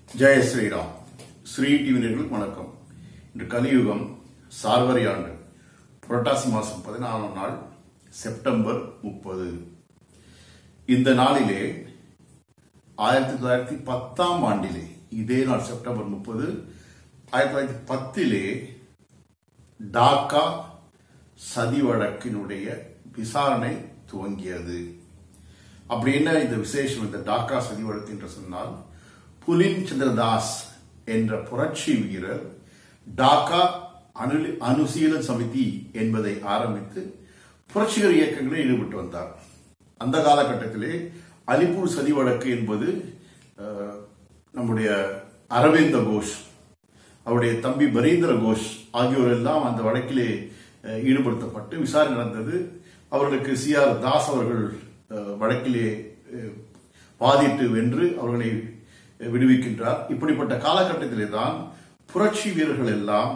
ஜெய ஸ்ரீராம் ஸ்ரீ டிவி நேயர்களுக்கு வணக்கம் இன்று கலியுகம் சார்வரி ஆண்டு புரட்டாசி மாதம் பதினாறாம் நாள் செப்டம்பர் முப்பது இந்த நாளிலே ஆயிரத்தி தொள்ளாயிரத்தி பத்தாம் ஆண்டிலே இதே நாள் செப்டம்பர் முப்பது ஆயிரத்தி தொள்ளாயிரத்தி பத்திலே டாக்கா சதி வழக்கினுடைய விசாரணை துவங்கியது அப்படி என்ன இந்த விசேஷம் இந்த டாக்கா சதி வழக்கு என்று சொன்னால் புலின் சந்திரதாஸ் என்ற புரட்சி வீரர் டாக்கா அனு அனுசீலன் சமிதி என்பதை ஆரம்பித்து புரட்சிகர இயக்கங்களில் ஈடுபட்டு வந்தார் அந்த காலகட்டத்திலே அலிப்பூர் சதி வழக்கு என்பது அஹ், நம்முடைய அரவிந்த கோஷ் அவருடைய தம்பி பரீந்திர கோஷ் ஆகியோர் எல்லாம் அந்த வழக்கிலே அஹ், ஈடுபடுத்தப்பட்டு விசாரணை நடந்தது அவர்களுக்கு சி ஆர் தாஸ் அவர்கள் அஹ், வழக்கிலே அஹ், வாதிட்டு வென்று அவர்களை அஹ், விடுவிக்கின்றார் இப்படிப்பட்ட காலகட்டத்திலே தான் புரட்சி வீரர்கள் எல்லாம்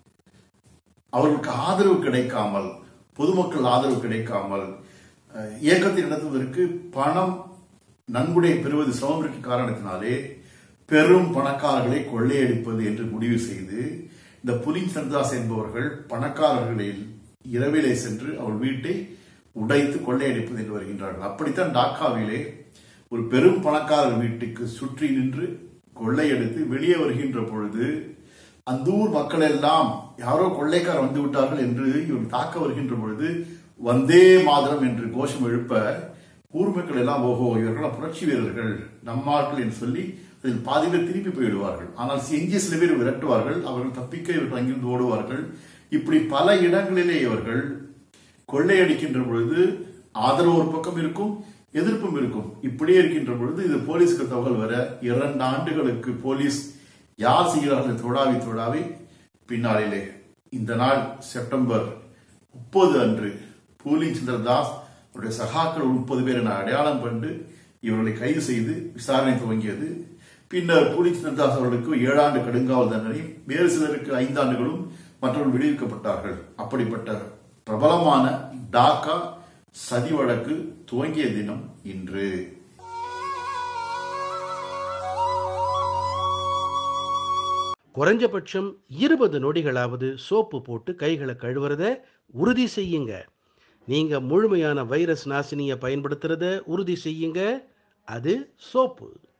அவர்களுக்கு ஆதரவு கிடைக்காமல் பொதுமக்கள் ஆதரவு கிடைக்காமல் அஹ், இயக்கத்தை நடத்துவதற்கு பணம் நன்கொடை பெறுவது சிரமம் இருக்க காரணத்தினாலே பெரும் பணக்காரர்களை கொள்ளையடிப்பது என்று முடிவு செய்து இந்த புலின் சந்தாஸ் என்பவர்கள் பணக்காரர்களில் இரவிலே சென்று அவர் வீட்டை உடைத்து கொள்ளையடிப்பது என்று வருகின்றார்கள் அப்படித்தான் டாக்காவிலே ஒரு பெரும் பணக்காரர் வீட்டுக்கு சுற்றி நின்று கொள்ளையடித்து வெளியே வருகின்ற பொழுது அந்த ஊர் மக்கள் எல்லாம் யாரோ கொள்ளைக்காரர் வந்து விட்டார்கள் என்று இவர் தாக்க வருகின்ற பொழுது வந்தே மாதரம் என்று கோஷம் எழுப்ப ஊர் மக்கள் எல்லாம் ஓஹோ இவர்கள் புரட்சி வீரர்கள் நம்மாட்கள் என்று சொல்லி அதில் பாதி பேர் திருப்பி போயிடுவார்கள் ஆனால் எஞ்சிய சில பேர் விரட்டுவார்கள் அவர்கள் தப்பிக்க இவர்கள் அங்கிருந்து ஓடுவார்கள் இப்படி பல இடங்களிலே இவர்கள் கொள்ளையடிக்கின்ற பொழுது ஆதரவு ஒரு பக்கம் இருக்கும் எதிர்ப்பும் இருக்கும் இப்படியே இருக்கின்ற பொழுது இது போலீஸ்க்கு தகவல் வர இரண்டு ஆண்டுகளுக்கு போலீஸ் யார் செய்கிறார்கள் தொடாவி தொடாவி பின்னாளிலே இந்த நாள் செப்டம்பர் முப்பது அன்று பூலிங் சந்திரதாஸ் அவருடைய சகாக்கள் முப்பது பேர் என அடையாளம் கண்டு இவர்களை கைது செய்து விசாரணை துவங்கியது பின்னர் பூலிங் சந்திரதாஸ் அவர்களுக்கு ஏழாண்டு கடுங்காவல் தண்டனையும் வேறு சிலருக்கு ஐந்தாண்டுகளும் மற்றவர்கள் விடுவிக்கப்பட்டார்கள் அப்படிப்பட்ட பிரபலமான டாக்கா சதி வழக்கு துவங்கிய தினம் இன்று குறைஞ்சபட்சம் இருபது நொடிகளாவது சோப்பு போட்டு கைகளை கழுவுறத உறுதி செய்யுங்க நீங்க முழுமையான வைரஸ் நாசினியை பயன்படுத்துறத உறுதி செய்யுங்க அது சோப்பு